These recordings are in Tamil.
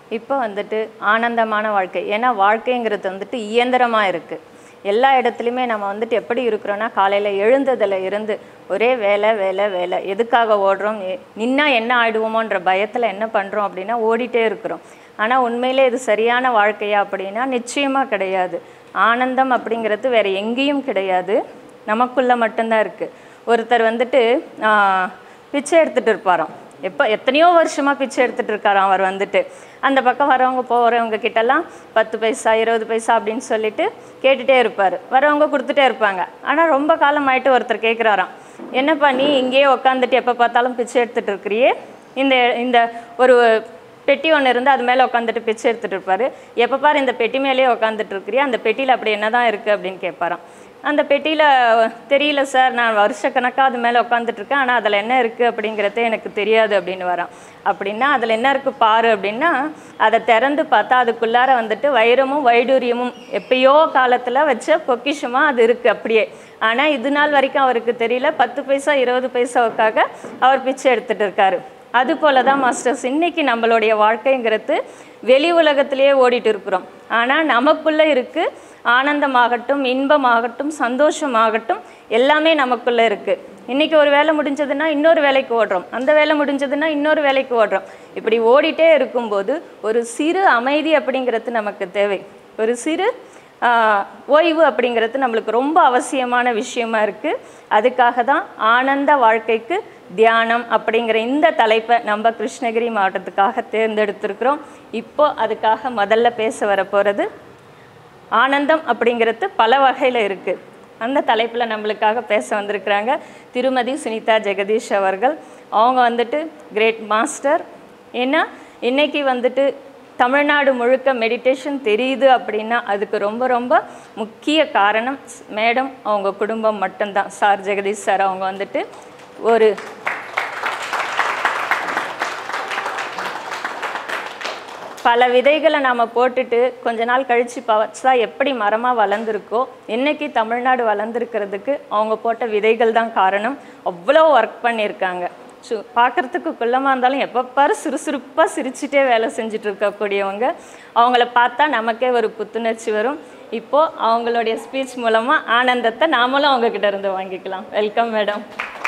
இப்போ வந்துட்டு ஆனந்தமான வாழ்க்கை ஏன்னா வாழ்க்கைங்கிறது வந்துட்டு இயந்திரமாக இருக்குது எல்லா இடத்துலையுமே நம்ம வந்துட்டு எப்படி இருக்கிறோன்னா காலையில் எழுந்ததில் இருந்து ஒரே வேலை வேலை வேலை எதுக்காக ஓடுறோம் எ- நின்னா என்ன ஆயிடுவோமோன்ற பயத்தில் என்ன பண்ணுறோம் அப்படின்னா ஓடிட்டே இருக்கிறோம் ஆனால் உண்மையிலே இது சரியான வாழ்க்கையா அப்படின்னா நிச்சயமாக கிடையாது ஆனந்தம் அப்படிங்கிறது வேற எங்கேயும் கிடையாது நமக்குள்ள மட்டும்தான் இருக்குது ஒருத்தர் வந்துட்டு ஆஹ், பிச்சை எடுத்துட்டு இருப்பாராம் எப்போ எத்தனையோ வருஷமா பிச்சை எடுத்துட்டு இருக்காராம் அவர் வந்துட்டு அந்த பக்கம் வரவங்க போகிறவங்க கிட்டலாம் பத்து பைசா இருபது பைசா அப்படின்னு சொல்லிட்டு கேட்டுட்டே இருப்பார் வரவங்க கொடுத்துட்டே இருப்பாங்க ஆனால் ரொம்ப காலம் ஆயிட்டு ஒருத்தர் கேட்குறாராம் என்னப்பா நீ இங்கேயே உட்காந்துட்டு எப்போ பார்த்தாலும் பிச்சை எடுத்துட்டு இருக்கிறியே இந்த இந்த ஒரு பெட்டி ஒன்று இருந்து அது மேலே உட்காந்துட்டு பிச்சை எடுத்துட்டு இருப்பாரு எப்போ பாரு இந்த பெட்டி மேலேயே உட்காந்துட்டு இருக்கிறியா அந்த பெட்டியில் அப்படி என்னதான் இருக்கு அப்படின்னு கேட்பாராம் அந்த பெட்டியில் தெரியல சார் நான் வருஷக்கணக்காக அது மேலே உட்காந்துட்டு இருக்கேன் ஆனால் அதில் என்ன இருக்குது அப்படிங்கிறதே எனக்கு தெரியாது அப்படின்னு வரான் அப்படின்னா அதில் என்ன இருக்குது பாரு அப்படின்னா அதை திறந்து பார்த்தா அதுக்குள்ளார வந்துட்டு வைரமும் வைடூரியமும் எப்பயோ காலத்தில் வச்ச பொக்கிஷமாக அது இருக்குது அப்படியே ஆனால் இது நாள் வரைக்கும் அவருக்கு தெரியல பத்து பைசா இருபது பைசாவுக்காக அவர் பிச்சை எடுத்துட்டு இருக்காரு அது போல தான் மாஸ்டர்ஸ் இன்னைக்கு நம்மளுடைய வாழ்க்கைங்கிறது வெளி உலகத்திலேயே ஓடிட்டு இருக்கிறோம் ஆனால் நமக்குள்ளே இருக்கு ஆனந்தமாகட்டும் இன்பமாகட்டும் சந்தோஷமாகட்டும் எல்லாமே நமக்குள்ளே இருக்கு இன்னைக்கு ஒரு வேலை முடிஞ்சதுன்னா இன்னொரு வேலைக்கு ஓடுறோம் அந்த வேலை முடிஞ்சதுன்னா இன்னொரு வேலைக்கு ஓடுறோம் இப்படி ஓடிட்டே இருக்கும்போது ஒரு சிறு அமைதி அப்படிங்கிறது நமக்கு தேவை ஒரு சிறு ஆஹ், ஓய்வு அப்படிங்கிறது நம்மளுக்கு ரொம்ப அவசியமான விஷயமா இருக்கு அதுக்காக தான் ஆனந்த வாழ்க்கைக்கு தியானம் அப்படிங்கிற இந்த தலைப்பை நம்ம கிருஷ்ணகிரி மாவட்டத்துக்காக தேர்ந்தெடுத்திருக்கிறோம் இப்போ அதுக்காக முதல்ல பேச வர போகிறது ஆனந்தம் அப்படிங்கிறது பல வகையில் இருக்குது அந்த தலைப்பில் நம்மளுக்காக பேச வந்திருக்கிறாங்க திருமதி சுனிதா ஜெகதீஷ் அவர்கள் அவங்க வந்துட்டு கிரேட் மாஸ்டர் ஏன்னா இன்னைக்கு வந்துட்டு தமிழ்நாடு முழுக்க மெடிடேஷன் தெரியுது அப்படின்னா அதுக்கு ரொம்ப ரொம்ப முக்கிய காரணம் மேடம் அவங்க குடும்பம் மட்டும்தான் சார் ஜெகதீஷ் சார் அவங்க வந்துட்டு ஒரு பல விதைகளை நாம் போட்டுட்டு கொஞ்ச நாள் கழித்து பார்த்தா எப்படி மரமாக வளர்ந்துருக்கோ இன்னைக்கு தமிழ்நாடு வளர்ந்துருக்கிறதுக்கு அவங்க போட்ட விதைகள் தான் காரணம் அவ்வளோ ஒர்க் பண்ணியிருக்காங்க சு பார்க்குறதுக்கு குள்ளமாக இருந்தாலும் எப்போ பாரு சுறுசுறுப்பாக சிரிச்சிட்டே வேலை செஞ்சுட்டு இருக்கக்கூடியவங்க அவங்கள பார்த்தா நமக்கே ஒரு புத்துணர்ச்சி வரும் இப்போது அவங்களுடைய ஸ்பீச் மூலமாக ஆனந்தத்தை நாமளும் அவங்கக்கிட்ட இருந்து வாங்கிக்கலாம் welcome madam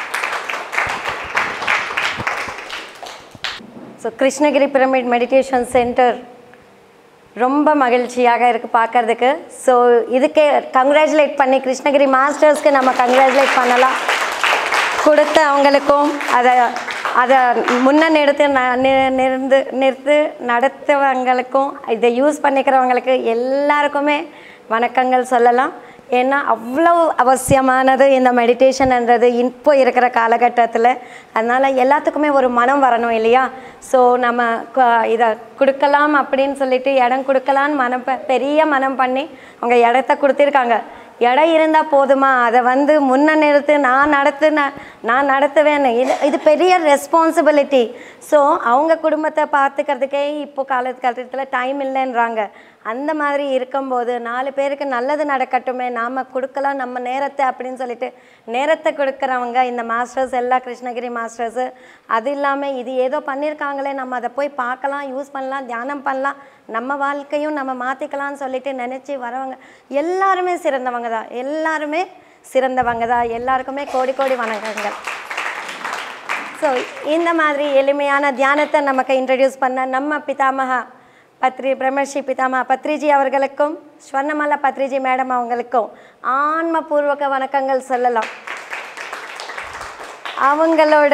so Krishnagiri pyramid meditation centre ரொம்ப மகிழ்ச்சியாக இருக்குது பார்க்கறதுக்கு ஸோ இதுக்கே கங்க்ராச்சுலேட் பண்ணி கிருஷ்ணகிரி மாஸ்டர்ஸ்க்கு நம்ம கங்க்ராச்சுலேட் பண்ணலாம் கொடுத்த அவங்களுக்கும் அதை அதை முன்ன நிறுத்து ந- நி- நிறுந்து நிறுத்து நடத்துவங்களுக்கும் இதை யூஸ் பண்ணிக்கிறவங்களுக்கு எல்லாருக்குமே வணக்கங்கள் சொல்லலாம் ஏன்னா அவ்வளோ அவசியமானது இந்த மெடிடேஷன்ன்றது இப்போ இருக்கிற காலகட்டத்தில் அதனால் எல்லாத்துக்குமே ஒரு மனம் வரணும் இல்லையா ஸோ நம்ம க- இதை கொடுக்கலாம் அப்படின்னு சொல்லிட்டு இடம் கொடுக்கலான்னு மனம் ப- பெரிய மனம் பண்ணி அவங்க இடத்த கொடுத்துருக்காங்க இடம் இருந்தால் போதுமா அதை வந்து முன்ன நிறுத்து நான் நடத்து நான் நான் நடத்துவேன்னு இது இது பெரிய ரெஸ்பான்சிபிலிட்டி ஸோ அவங்க குடும்பத்தை பார்த்துக்கிறதுக்கே இப்போ காலகட்டத்தில் டைம் இல்லைன்றாங்க அந்த மாதிரி இருக்கும்போது நாலு பேருக்கு நல்லது நடக்கட்டுமே நாம் கொடுக்கலாம் நம்ம நேரத்தை அப்படின்னு சொல்லிட்டு நேரத்தை கொடுக்குறவங்க இந்த மாஸ்டர்ஸ் எல்லா கிருஷ்ணகிரி மாஸ்டர்ஸு அது இல்லாமல் இது ஏதோ பண்ணியிருக்காங்களே நம்ம அதை போய் பார்க்கலாம் யூஸ் பண்ணலாம் தியானம் பண்ணலாம் நம்ம வாழ்க்கையும் நம்ம மாற்றிக்கலாம்னு சொல்லிட்டு நினச்சி வரவங்க எல்லாருமே சிறந்தவங்க தான் எல்லாருமே சிறந்தவங்க தான் எல்லாருக்குமே கோடி கோடி வணக்கங்கள் ஸோ இந்த மாதிரி எளிமையான தியானத்தை நமக்கு இன்ட்ரடியூஸ் பண்ண நம்ம பிதாமகா பத்ரி பிரம்மர்ஷி பிதாமகா பத்ரிஜி அவர்களுக்கும் ஸ்வர்ணமாலா பத்ரிஜி மேடம் அவங்களுக்கும் ஆன்மபூர்வக வணக்கங்கள் சொல்லலாம் அவங்களோட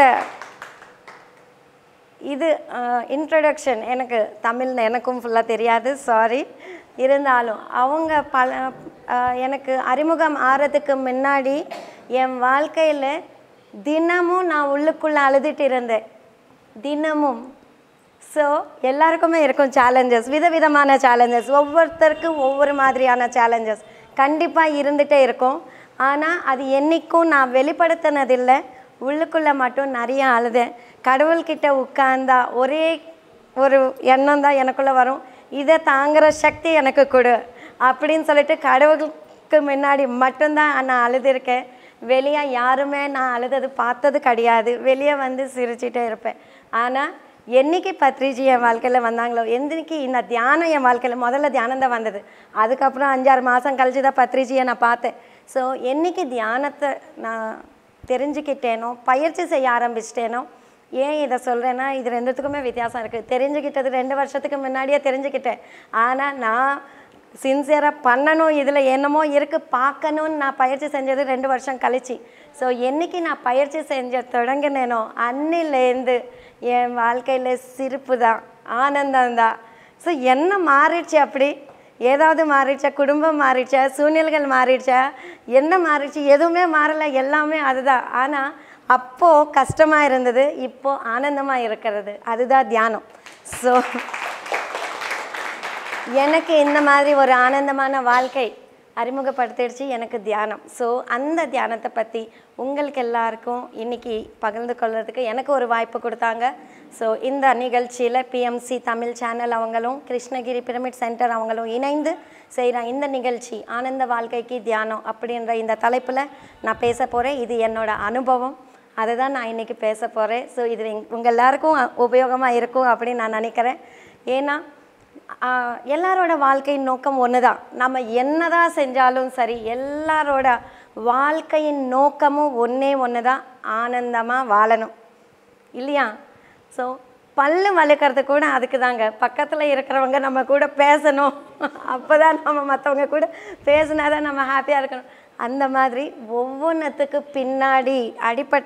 இது இன்ட்ரடக்ஷன் எனக்கு தமிழ் எனக்கும் ஃபுல்லாக தெரியாது சாரி இருந்தாலும் அவங்க பல அஹ், எனக்கு அறிமுகம் ஆறதுக்கு முன்னாடி என் வாழ்க்கையில் தினமும் நான் உள்ளுக்குள்ளே அழுதுட்டு இருந்தேன் தினமும் ஸோ எல்லாருக்குமே இருக்கும் சேலஞ்சஸ் விதவிதமான சேலஞ்சஸ் ஒவ்வொருத்தருக்கும் ஒவ்வொரு மாதிரியான சேலஞ்சஸ் கண்டிப்பாக இருந்துகிட்டே இருக்கும் ஆனால் அது என்றைக்கும் நான் வெளிப்படுத்தினதில்லை உள்ளுக்குள்ளே மட்டும் நிறைய அழுதேன் கடவுள்கிட்ட உட்கார்ந்தா ஒரே ஒரு எண்ணம் தான் எனக்குள்ளே வரும் இதை தாங்குற சக்தி எனக்கு கொடு அப்படின்னு சொல்லிட்டு கடவுளுக்கு முன்னாடி மட்டும்தான் நான் அழுதுருக்கேன் வெளியே யாருமே நான் அழுதது பார்த்தது கிடையாது வெளியே வந்து சிரிச்சிட்டே இருப்பேன் ஆனால் என்னைக்கு பத்ரிஜி என் வாழ்க்கையில் வந்தாங்களோ என்னைக்கு இந்த தியானம் என் வாழ்க்கையில் முதல்ல தியானம் தான் வந்தது அதுக்கப்புறம் அஞ்சாறு மாதம் கழிச்சு தான் பத்ரிஜியை நான் பார்த்தேன் ஸோ என்னைக்கு தியானத்தை நான் தெரிஞ்சுக்கிட்டேனோ பயிற்சி செய்ய ஆரம்பிச்சிட்டேனோ ஏன் இதை சொல்கிறேன்னா இது ரெண்டுத்துக்குமே வித்தியாசம் இருக்குது தெரிஞ்சுக்கிட்டது ரெண்டு வருஷத்துக்கு முன்னாடியே தெரிஞ்சுக்கிட்டேன் ஆனால் நான் சின்சியராக பண்ணணும் இதில் என்னமோ இருக்குது பார்க்கணும்னு நான் பயிற்சி செஞ்சது ரெண்டு வருஷம் கழிச்சு ஸோ என்னைக்கு நான் பயிற்சி செஞ்ச தொடங்கினேனோ அன்னிலேருந்து என் வாழ்க்கையில் சிரிப்பு தான் ஆனந்தம் தான் ஸோ என்ன மாறிடுச்சு அப்படி ஏதாவது மாறிடுச்சா குடும்பம் மாறிடுச்சா சூழ்நிலைகள் மாறிடுச்சா என்ன மாறிடுச்சு எதுவுமே மாறலை எல்லாமே அதுதான் ஆனால் அப்போது கஷ்டமாக இருந்தது இப்போது ஆனந்தமாக இருக்கிறது அதுதான் தியானம் ஸோ எனக்கு இந்த மாதிரி ஒரு ஆனந்தமான வாழ்க்கை அறிமுகப்படுத்திடுச்சு எனக்கு தியானம் ஸோ அந்த தியானத்தை பற்றி உங்களுக்கு எல்லாருக்கும் இன்னைக்கு பகிர்ந்து கொள்றதுக்கு எனக்கு ஒரு வாய்ப்பு கொடுத்தாங்க ஸோ இந்த நிகழ்ச்சியில் பிஎம்சி தமிழ் சேனல் அவங்களும் கிருஷ்ணகிரி பிரமிட் சென்டர் அவங்களும் இணைந்து செய்கிற இந்த நிகழ்ச்சி ஆனந்த வாழ்க்கைக்கு தியானம் அப்படின்ற இந்த தலைப்பில் நான் பேச போகிறேன் இது என்னோட அனுபவம் அதை தான் நான் இன்றைக்கி பேச போகிறேன் ஸோ இது உங்கள் எல்லாருக்கும் உபயோகமாக இருக்கும் அப்படின்னு நான் நினைக்கிறேன் ஏன்னா ஆஹ் எல்லாரோட வாழ்க்கையின் நோக்கம் ஒன்று தான் நம்ம என்னதான் செஞ்சாலும் சரி எல்லாரோட வாழ்க்கையின் நோக்கமும் ஒன்றே ஒன்று தான் ஆனந்தமாக வாழணும் இல்லையா ஸோ பல்லு வளர்க்குறது கூட அதுக்கு தாங்க பக்கத்தில் இருக்கிறவங்க நம்ம கூட பேசணும் அப்போ தான் நம்ம மற்றவங்க கூட பேசினா தான் நம்ம ஹாப்பியாக இருக்கணும் அந்த மாதிரி ஒவ்வொன்றுத்துக்கு பின்னாடி அடிப்பட்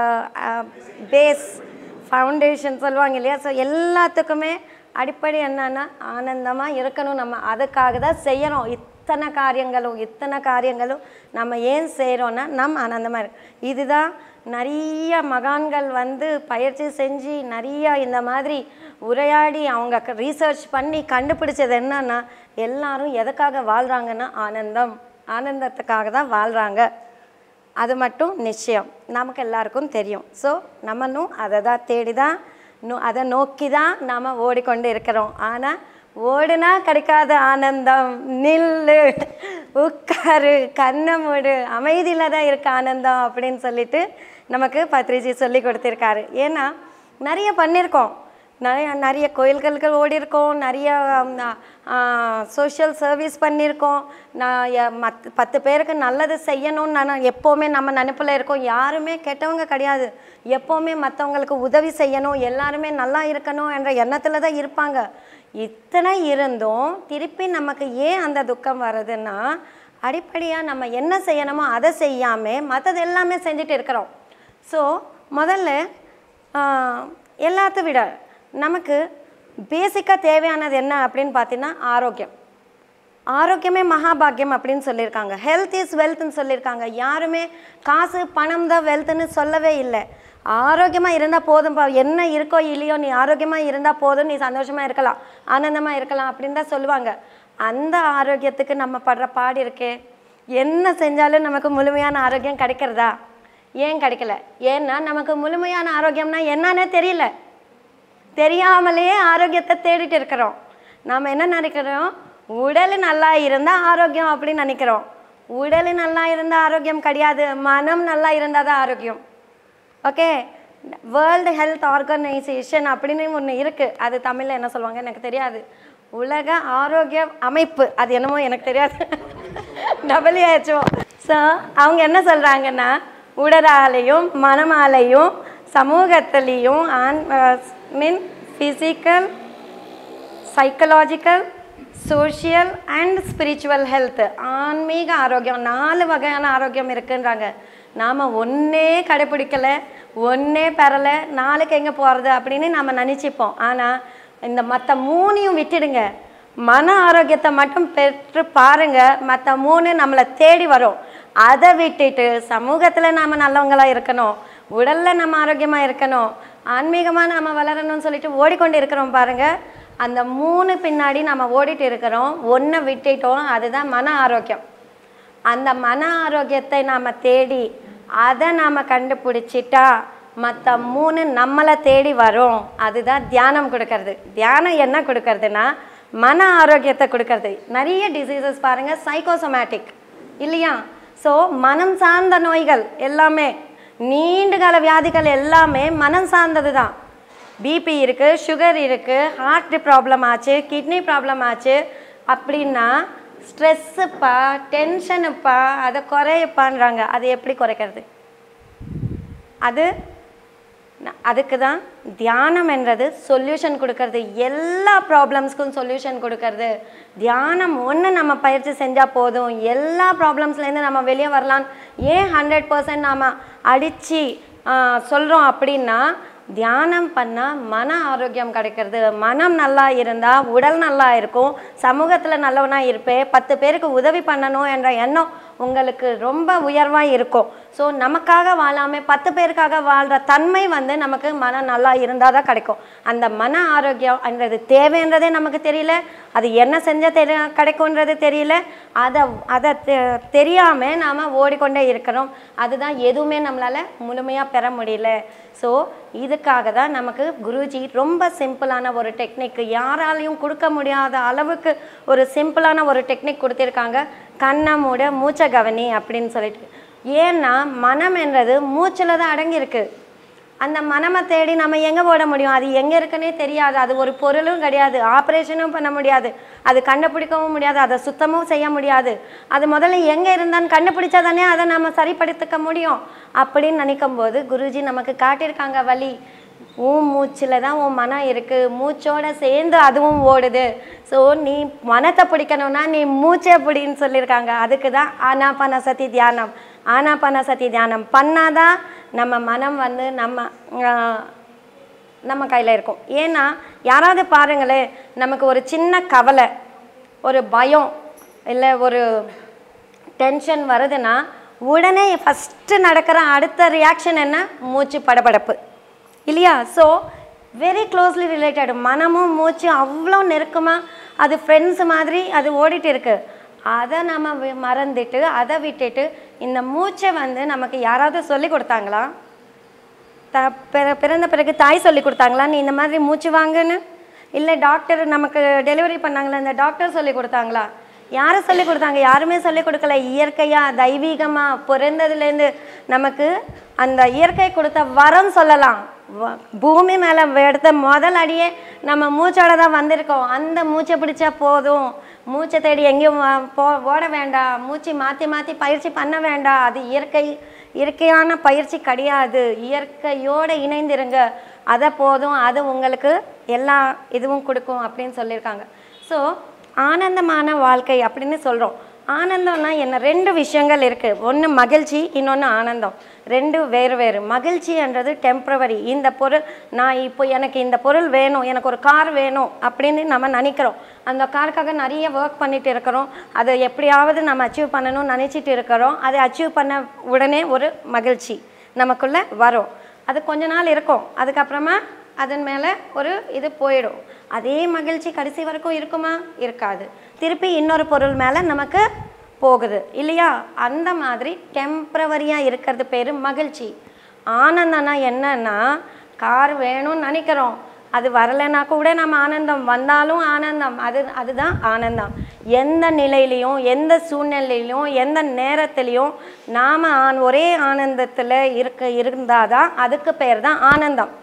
பேஸ் ஃபவுண்டேஷன் சொல்லுவாங்க இல்லையா ஸோ எல்லாத்துக்குமே அடிப்படை என்னன்னா ஆனந்தமாக இருக்கணும் நம்ம அதுக்காக தான் செய்யறோம் இத்தனை காரியங்களும் இத்தனை காரியங்களும் நம்ம ஏன் செய்கிறோன்னா நம்ம ஆனந்தமாக இருக்கு இதுதான் நிறைய மகான்கள் வந்து பயிற்சி செஞ்சு நிறைய இந்த மாதிரி உரையாடி அவங்க ரீசர்ச் பண்ணி கண்டுபிடிச்சது என்னன்னா எல்லாரும் எதுக்காக வாழ்கிறாங்கன்னா ஆனந்தம் ஆனந்தத்துக்காக தான் வாழ்கிறாங்க அது மட்டும் நிச்சயம் நமக்கு எல்லாருக்கும் தெரியும் ஸோ நம்மளும் அதை தான் தேடி தான் நோ அதை நோக்கி தான் நாம் ஓடிக்கொண்டு இருக்கிறோம் ஆனால் ஓடுனா கிடைக்காத ஆனந்தம் நில்லு உட்காரு கண்ணை மூடு அமைதியில் தான் இருக்க ஆனந்தம் அப்படின்னு சொல்லிட்டு நமக்கு பத்ரிஜி சொல்லி கொடுத்துருக்காரு ஏன்னா நிறைய பண்ணியிருக்கோம் நிறைய நிறைய கோயில்களுக்கு ஓடி இருக்கோம் நிறைய சோஷியல் சர்வீஸ் பண்ணியிருக்கோம் நான் எ- மத் பத்து பேருக்கு நல்லது செய்யணும்னு நான் எப்போவுமே நம்ம நினைப்பில் இருக்கோம் யாருமே கெட்டவங்க கிடையாது எப்போவுமே மற்றவங்களுக்கு உதவி செய்யணும் எல்லாருமே நல்லா இருக்கணும் என்ற எண்ணத்தில் தான் இருப்பாங்க இத்தனை இருந்தும் திருப்பி நமக்கு ஏன் அந்த துக்கம் வருதுன்னா அடிப்படையாக நம்ம என்ன செய்யணுமோ அதை செய்யாமல் மற்றது எல்லாமே செஞ்சுட்டு இருக்கிறோம் ஸோ முதல்ல ஆஹ், எல்லாத்த விட நமக்கு பேசிக்காக தேவையானது என்ன அப்படின்னு பார்த்தீங்கன்னா ஆரோக்கியம் ஆரோக்கியமே மகாபாக்கியம் அப்படின்னு சொல்லியிருக்காங்க ஹெல்த் இஸ் வெல்த்னு சொல்லியிருக்காங்க யாருமே காசு பணம் தான் வெல்த்னு சொல்லவே இல்லை ஆரோக்கியமாக இருந்தால் போதும்பா என்ன இருக்கோ இல்லையோ நீ ஆரோக்கியமாக இருந்தால் போதும் நீ சந்தோஷமாக இருக்கலாம் ஆனந்தமாக இருக்கலாம் அப்படின்னு தான் சொல்லுவாங்க அந்த ஆரோக்கியத்துக்கு நம்ம படுற பாடு இருக்கே என்ன செஞ்சாலும் நமக்கு முழுமையான ஆரோக்கியம் கிடைக்கிறதா ஏன் கிடைக்கல ஏன்னா நமக்கு முழுமையான ஆரோக்கியம்னா என்னன்னே தெரியல தெரியாமலேயே ஆரோக்கியத்தை தேடிட்டு இருக்கிறோம் நாம் என்ன நினைக்கிறோம் உடல் நல்லா இருந்தால் ஆரோக்கியம் அப்படின்னு நினைக்கிறோம் உடல் நல்லா இருந்தால் ஆரோக்கியம் கிடையாது மனம் நல்லா இருந்தால் தான் ஆரோக்கியம் ஓகே வேர்ல்டு ஹெல்த் ஆர்கனைசேஷன் அப்படின்னு ஒன்று இருக்குது அது தமிழில் என்ன சொல்லுவாங்க எனக்கு தெரியாது உலக ஆரோக்கிய அமைப்பு அது என்னமோ எனக்கு தெரியாது டபிள்யூஹெச்ஓ ஸோ அவங்க என்ன சொல்கிறாங்கன்னா உடலாலையும் மனமாலையும் சமூகத்திலையும் I mean physical psychological social and spiritual health ஆன்மீக ஆரோக்கியம் நாலு வகையான ஆரோக்கியம் இருக்குன்றாங்க நாம் ஒன்றே கடைப்பிடிக்கலை ஒன்றே பெறலை நாளைக்கு எங்கே போகிறது அப்படின்னு நம்ம நினச்சிப்போம் ஆனால் இந்த மற்ற மூணையும் விட்டுடுங்க மன ஆரோக்கியத்தை மட்டும் பெற்று பாருங்க மற்ற மூணு நம்மளை தேடி வரும் அதை விட்டுட்டு சமூகத்தில் நாம் நல்லவங்களா இருக்கணும் உடலில் நம்ம ஆரோக்கியமாக இருக்கணும் ஆன்மீகமாக நம்ம வளரணும்னு சொல்லிட்டு ஓடிக்கொண்டு இருக்கிறோம் பாருங்க அந்த மூணு பின்னாடி நம்ம ஓடிட்டு இருக்கிறோம் ஒன்றை விட்டுட்டோம் அதுதான் மன ஆரோக்கியம் அந்த மன ஆரோக்கியத்தை நாம் தேடி அதை நாம் கண்டுபிடிச்சிட்டா மற்ற மூணு நம்மளை தேடி வரும் அதுதான் தியானம் கொடுக்கறது தியானம் என்ன கொடுக்கறதுன்னா மன ஆரோக்கியத்தை கொடுக்கறது நிறைய டிசீசஸ் பாருங்கள் சைக்கோசோமேட்டிக் இல்லையா ஸோ மனம் சார்ந்த நோய்கள் எல்லாமே நீண்ட கால வியாதிகள் எல்லாமே மனம் சார்ந்தது தான் பிபி இருக்குது சுகர் இருக்குது ஹார்ட் ப்ராப்ளம் ஆச்சு கிட்னி ப்ராப்ளம் ஆச்சு அப்படின்னா ஸ்ட்ரெஸ்ஸுப்பா டென்ஷனுப்பா அதை குறையப்பான்றாங்க அது எப்படி குறைக்கிறது அது ந- அதுக்கு தான் தியானம் என்றது சொல்யூஷன் கொடுக்கறது எல்லா ப்ராப்ளம்ஸ்க்கும் சொல்யூஷன் கொடுக்கறது தியானம் ஒன்று நம்ம பயிற்சி செஞ்சால் போதும் எல்லா ப்ராப்ளம்ஸ்லேருந்து நம்ம வெளியே வரலாம் ஏன் ஹண்ட்ரட் பர்சன்ட் நாம் அடித்து சொல்கிறோம் அப்படின்னா தியானம் பண்ணால் மன ஆரோக்கியம் கிடைக்கிறது மனம் நல்லா இருந்தால் உடல் நல்லா இருக்கும் சமூகத்தில் நல்லவனா இருப்பேன் பத்து பேருக்கு உதவி பண்ணணும் என்ற எண்ணம் உங்களுக்கு ரொம்ப உயர்வாக இருக்கும் ஸோ நமக்காக வாழாமல் பத்து பேருக்காக வாழ்கிற தன்மை வந்து நமக்கு மனம் நல்லா இருந்தால் தான் கிடைக்கும் அந்த மன ஆரோக்கியம் என்றது தேவைன்றதே நமக்கு தெரியல அது என்ன செஞ்சால் தெரி கிடைக்கும்ன்றது தெரியல அதை அதை தெ- தெரியாமல் நாம் ஓடிக்கொண்டே இருக்கிறோம் அதுதான் எதுவுமே நம்மளால் முழுமையாக பெற முடியல ஸோ இதுக்காக தான் நமக்கு குருஜி ரொம்ப சிம்பிளான ஒரு டெக்னிக் யாராலையும் கொடுக்க முடியாத அளவுக்கு ஒரு சிம்பிளான ஒரு டெக்னிக் கொடுத்துருக்காங்க கண்ணை மூட மூச்சை கவனி அப்படின்னு சொல்லிட்டு ஏன்னா மனம் என்றது மூச்சில் தான் அடங்கியிருக்கு அந்த மனமை தேடி நம்ம எங்கே ஓட முடியும் அது எங்கே இருக்குன்னே தெரியாது அது ஒரு பொருளும் கிடையாது ஆப்ரேஷனும் பண்ண முடியாது அது கண்டுபிடிக்கவும் முடியாது அதை சுத்தமும் செய்ய முடியாது அது முதல்ல எங்கே இருந்தான்னு கண்டுபிடிச்சா தானே அதை நம்ம சரிப்படுத்திக்க முடியும் அப்படின்னு நினைக்கும் போது குருஜி நமக்கு காட்டியிருக்காங்க வழி உன் மூச்சில் தான் உன் மனம் இருக்குது மூச்சோட சேர்ந்து அதுவும் ஓடுது ஸோ நீ மனத்தை பிடிக்கணும்னா நீ மூச்சை பிடின்னு சொல்லியிருக்காங்க அதுக்கு தான் ஆனாபான சதி தியானம் ஆனாபான சதி தியானம் பண்ணாதான் நம்ம மனம் வந்து நம்ம ஆஹ், நம்ம கையில் இருக்கும் ஏன்னா யாராவது பாருங்களேன் நமக்கு ஒரு சின்ன கவலை ஒரு பயம் இல்லை ஒரு டென்ஷன் வருதுன்னா உடனே ஃபஸ்ட்டு நடக்கிற அடுத்த ரியாக்ஷன் என்ன மூச்சு படபடப்பு இல்லையா ஸோ வெரி க்ளோஸ்லி ரிலேட்டட் மனமும் மூச்சு அவ்வளோ நெருக்கமாக அது ஃப்ரெண்ட்ஸ் மாதிரி அது ஓடிட்டு இருக்கு அதை நம்ம வி- மறந்துட்டு அதை விட்டுட்டு இந்த மூச்சை வந்து நமக்கு யாராவது சொல்லி கொடுத்தாங்களா த பிற- பிறந்த பிறகு தாய் சொல்லி கொடுத்தாங்களா நீ இந்த மாதிரி மூச்சு வாங்குன்னு இல்லை டாக்டர் நமக்கு டெலிவரி பண்ணாங்களா இந்த டாக்டர் சொல்லி கொடுத்தாங்களா யாரை சொல்லி கொடுத்தாங்க யாருமே சொல்லி கொடுக்கல இயற்கையாக தெய்வீகமாக பிறந்ததுலேருந்து நமக்கு அந்த இயற்கை கொடுத்த வரம் சொல்லலாம் வ- பூமி மேலே எடுத்த முதல் அடியே நம்ம மூச்சோட தான் வந்திருக்கோம் அந்த மூச்சை பிடிச்சா போதும் மூச்சை தேடி எங்கேயும் வ- போ ஓட வேண்டாம் மூச்சு மாற்றி மாற்றி பயிற்சி பண்ண வேண்டாம் அது இயற்கை இயற்கையான பயிற்சி கிடையாது இயற்கையோடு இணைந்திருங்க அதை போதும் அது உங்களுக்கு எல்லா இதுவும் கொடுக்கும் அப்படின்னு சொல்லியிருக்காங்க ஸோ ஆனந்தமான வாழ்க்கை அப்படின்னு சொல்கிறோம் ஆனந்தம்னா என்ன ரெண்டு விஷயங்கள் இருக்குது ஒன்று மகிழ்ச்சி இன்னொன்று ஆனந்தம் ரெண்டு வேறு வேறு மகிழ்ச்சின்றது டெம்ப்ரவரி இந்த பொருள் நான் இப்போ எனக்கு இந்த பொருள் வேணும் எனக்கு ஒரு கார் வேணும் அப்படின்னு நம்ம நினைக்கிறோம் அந்த காருக்காக நிறைய ஒர்க் பண்ணிட்டு இருக்கிறோம் அதை எப்படியாவது நம்ம அச்சீவ் பண்ணணும்னு நினச்சிட்டு இருக்கிறோம் அதை அச்சீவ் பண்ண உடனே ஒரு மகிழ்ச்சி நமக்குள்ளே வரும் அது கொஞ்ச நாள் இருக்கும் அதுக்கப்புறமா அதன் மேலே ஒரு இது போயிடும் அதே மகிழ்ச்சி கடைசி வரைக்கும் இருக்குமா இருக்காது திருப்பி இன்னொரு பொருள் மேலே நமக்கு போகுது இல்லையா அந்த மாதிரி டெம்ப்ரவரியாக இருக்கிறது பேர் மகிழ்ச்சி ஆனந்தம்னா என்னன்னா கார் வேணும்னு நினைக்கிறோம் அது வரலைன்னா கூட நம்ம ஆனந்தம் வந்தாலும் ஆனந்தம் அது அதுதான் ஆனந்தம் எந்த நிலையிலையும் எந்த சூழ்நிலையிலையும் எந்த நேரத்துலையும் நாம் ஆன் ஒரே ஆனந்தத்தில் இருக்க இருந்தால் தான் அதுக்கு பேர் தான் ஆனந்தம்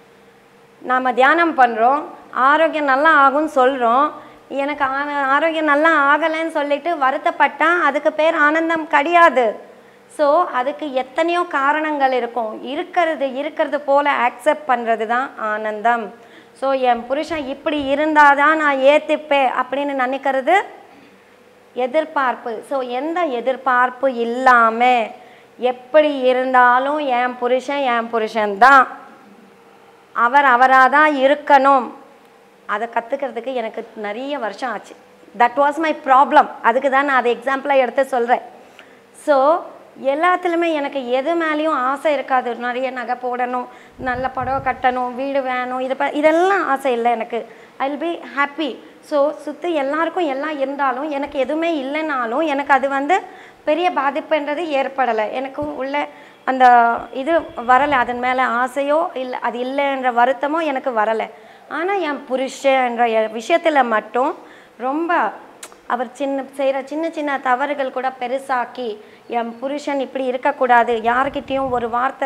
நாம் தியானம் பண்ணுறோம் ஆரோக்கியம் நல்லா ஆகும்னு சொல்கிறோம் எனக்கு ஆன ஆரோக்கியம் நல்லா ஆகலைன்னு சொல்லிட்டு வருத்தப்பட்டா அதுக்கு பேர் ஆனந்தம் கிடையாது ஸோ அதுக்கு எத்தனையோ காரணங்கள் இருக்கும் இருக்கிறது இருக்கிறது போல அக்செப்ட் பண்ணுறது தான் ஆனந்தம் ஸோ என் புருஷன் இப்படி இருந்தால் தான் நான் ஏற்றுப்பேன் அப்படின்னு நினைக்கிறது எதிர்பார்ப்பு ஸோ எந்த எதிர்பார்ப்பு இல்லாமல் எப்படி இருந்தாலும் என் புருஷன் என் புருஷன்தான் அவர் அவராக தான் இருக்கணும் அதை கற்றுக்கிறதுக்கு எனக்கு நிறைய வருஷம் ஆச்சு தட் வாஸ் மை ப்ராப்ளம் அதுக்கு தான் நான் அதை எக்ஸாம்பிளாக எடுத்து சொல்கிறேன் ஸோ எல்லாத்துலேயுமே எனக்கு எது மேலேயும் ஆசை இருக்காது நிறைய நகை போடணும் நல்ல புடவை கட்டணும் வீடு வேணும் இது ப இதெல்லாம் ஆசை இல்லை எனக்கு I will be happy so சுற்றி எல்லாருக்கும் எல்லாம் இருந்தாலும் எனக்கு எதுவுமே இல்லைனாலும் எனக்கு அது வந்து பெரிய பாதிப்புன்றது ஏற்படலை எனக்கு உள்ள அந்த இது வரலை அதன் மேலே ஆசையோ இல்லை அது இல்லைன்ற வருத்தமோ எனக்கு வரலை ஆனால் என் புருஷன்ற விஷயத்தில் மட்டும் ரொம்ப அவர் சின்ன செய்கிற சின்ன சின்ன தவறுகள் கூட பெருசாக்கி என் புருஷன் இப்படி இருக்கக்கூடாது யார்கிட்டேயும் ஒரு வார்த்தை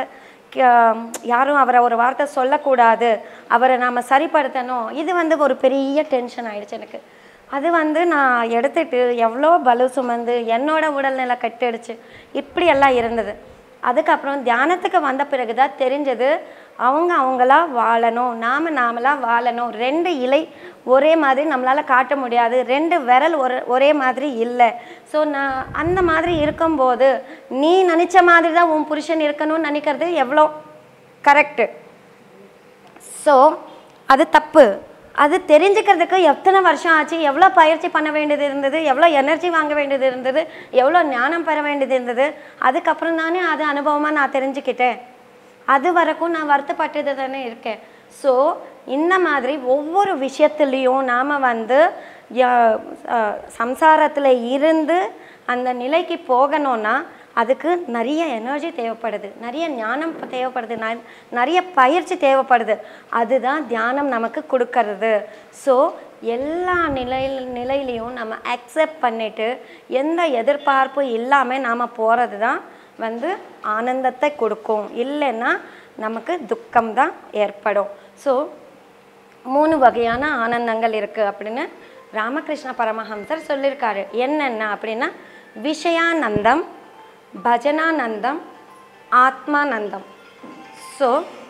க- யாரும் அவரை ஒரு வார்த்தை சொல்லக்கூடாது அவரை நாம் சரிப்படுத்தணும் இது வந்து ஒரு பெரிய டென்ஷன் ஆயிடுச்சு எனக்கு அது வந்து நான் எடுத்துட்டு எவ்வளோ பலு சுமந்து என்னோட உடல்நிலை கட்டடிச்சு இப்படியெல்லாம் இருந்தது அதுக்கப்புறம் தியானத்துக்கு வந்த பிறகு தான் தெரிஞ்சது அவங்க அவங்களா வாழணும் நாம நாமளா வாழணும் ரெண்டு இலை ஒரே மாதிரி நம்மளால காட்ட முடியாது ரெண்டு விரல் ஒரு ஒரே மாதிரி இல்லை ஸோ நான் அந்த மாதிரி இருக்கும்போது நீ நினச்ச மாதிரி தான் உன் புருஷன் இருக்கணும்னு நினைக்கிறது எவ்வளோ கரெக்டு ஸோ அது தப்பு அது தெரிஞ்சுக்கிறதுக்கு எத்தனை வருஷம் ஆச்சு எவ்வளோ பயிற்சி பண்ண வேண்டியது இருந்தது எவ்வளோ எனர்ஜி வாங்க வேண்டியது இருந்தது எவ்வளோ ஞானம் பெற வேண்டியது இருந்தது அதுக்கப்புறம் தானே அது அனுபவமாக நான் தெரிஞ்சுக்கிட்டேன் அது வரைக்கும் நான் வருத்தப்பட்டது தானே இருக்கேன் ஸோ இந்த மாதிரி ஒவ்வொரு விஷயத்துலேயும் நாம் வந்து சம்சாரத்தில் இருந்து அந்த நிலைக்கு போகணும்னா அதுக்கு நிறைய எனர்ஜி தேவைப்படுது நிறைய ஞானம் தேவைப்படுது ந- நிறைய பயிற்சி தேவைப்படுது அதுதான் தியானம் நமக்கு கொடுக்கறது ஸோ எல்லா நிலையில் நிலையிலையும் நம்ம அக்செப்ட் பண்ணிட்டு எந்த எதிர்பார்ப்பும் இல்லாமல் நாம் போகிறது தான் வந்து ஆனந்தத்தை கொடுக்கும் இல்லைன்னா நமக்கு துக்கம் தான் ஏற்படும் ஸோ மூணு வகையான ஆனந்தங்கள் இருக்குது அப்படின்னு ராமகிருஷ்ண பரமஹம்சர் சொல்லியிருக்காரு என்னென்ன அப்படின்னா விஷயானந்தம் பஜனானந்தம் ஆத்மானந்தம் ஸோ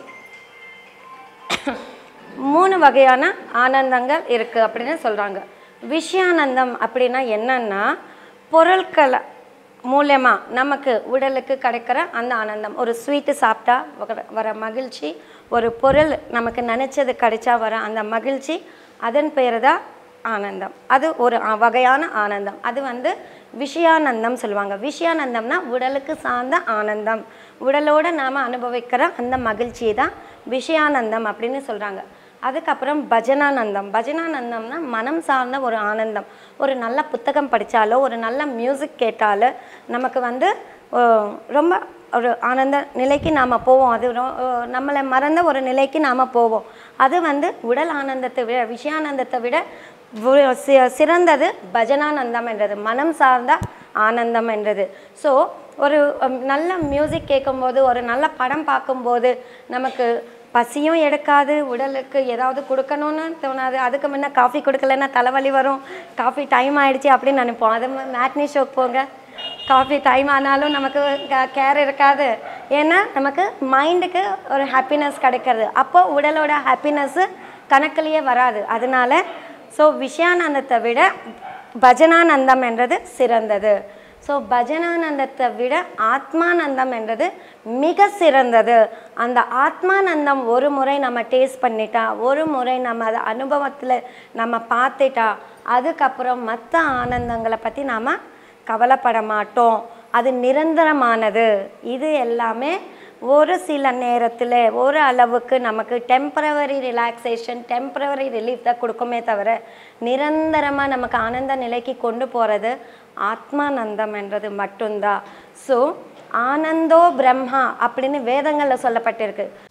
மூணு வகையான ஆனந்தங்கள் இருக்குது அப்படின்னு சொல்கிறாங்க விஷயானந்தம் அப்படின்னா என்னன்னா பொருட்களை மூலயமா நமக்கு உடலுக்கு கிடைக்கிற அந்த ஆனந்தம் ஒரு ஸ்வீட்டு சாப்பிட்டா வர- வர மகிழ்ச்சி ஒரு பொருள் நமக்கு நினச்சது கிடைச்சா வர அந்த மகிழ்ச்சி அதன் பேர் தான் ஆனந்தம் அது ஒரு அ- வகையான ஆனந்தம் அது வந்து விஷயானந்தம் சொல்லுவாங்க விஷயானந்தம்னா உடலுக்கு சார்ந்த ஆனந்தம் உடலோட நாம் அனுபவிக்கிற அந்த மகிழ்ச்சியை தான் விஷயானந்தம் அப்படின்னு சொல்கிறாங்க அதுக்கப்புறம் பஜனானந்தம் பஜனானந்தம்னா மனம் சார்ந்த ஒரு ஆனந்தம் ஒரு நல்ல புத்தகம் படித்தாலோ ஒரு நல்ல மியூசிக் கேட்டாலோ நமக்கு வந்து அஹ், ரொம்ப ஒரு ஆனந்த நிலைக்கு நாம் போவோம் அது ரொ- அஹ், நம்மளை மறந்த ஒரு நிலைக்கு நாம் போவோம் அது வந்து உடல் ஆனந்தத்தை விட விஷயானந்தத்தை விட வு- சி- சிறந்தது பஜனானந்தம் என்றது மனம் சார்ந்த ஆனந்தம் என்றது ஸோ ஒரு அம், நல்ல மியூசிக் கேட்கும்போது ஒரு நல்ல படம் பார்க்கும்போது நமக்கு பசியும் எடுக்காது உடலுக்கு ஏதாவது கொடுக்கணும்னு தோணாது அதுக்கு முன்ன காஃபி கொடுக்கலன்னா தலைவலி வரும் காஃபி டைம் ஆயிடுச்சு அப்படின்னு நினைப்போம் அது மேட்னி ஷோக்கு போங்க காஃபி டைம் ஆனாலும் நமக்கு கேர் இருக்காது ஏன்னா நமக்கு மைண்டுக்கு ஒரு ஹாப்பினஸ் கிடைக்கிறது அப்போ உடலோட ஹாப்பினஸ்ஸு கணக்குலேயே வராது அதனால ஸோ விஷயானந்தத்தை விட பஜனானந்தம் என்றது சிறந்தது ஸோ பஜனானந்தத்தை விட ஆத்மானந்தம் என்றது மிக சிறந்தது அந்த ஆத்மானந்தம் ஒரு முறை நம்ம டேஸ்ட் பண்ணிட்டா ஒரு முறை நம்ம அதை அனுபவத்தில் நம்ம பார்த்துட்டா அதுக்கப்புறம் மற்ற ஆனந்தங்களை பற்றி நாம் கவலைப்பட மாட்டோம் அது நிரந்தரமானது இது எல்லாமே ஒரு சில நேரத்தில் ஒரு அளவுக்கு நமக்கு டெம்பரவரி ரிலாக்ஸேஷன் டெம்பரவரி ரிலீஃப் தான் கொடுக்குமே தவிர நிரந்தரமாக நமக்கு ஆனந்த நிலைக்கு கொண்டு போகிறது ஆத்மானந்தம் என்றது மட்டும்தான் ஸோ ஆனந்தோ பிரம்மா அப்படின்னு வேதங்களில் சொல்லப்பட்டிருக்கு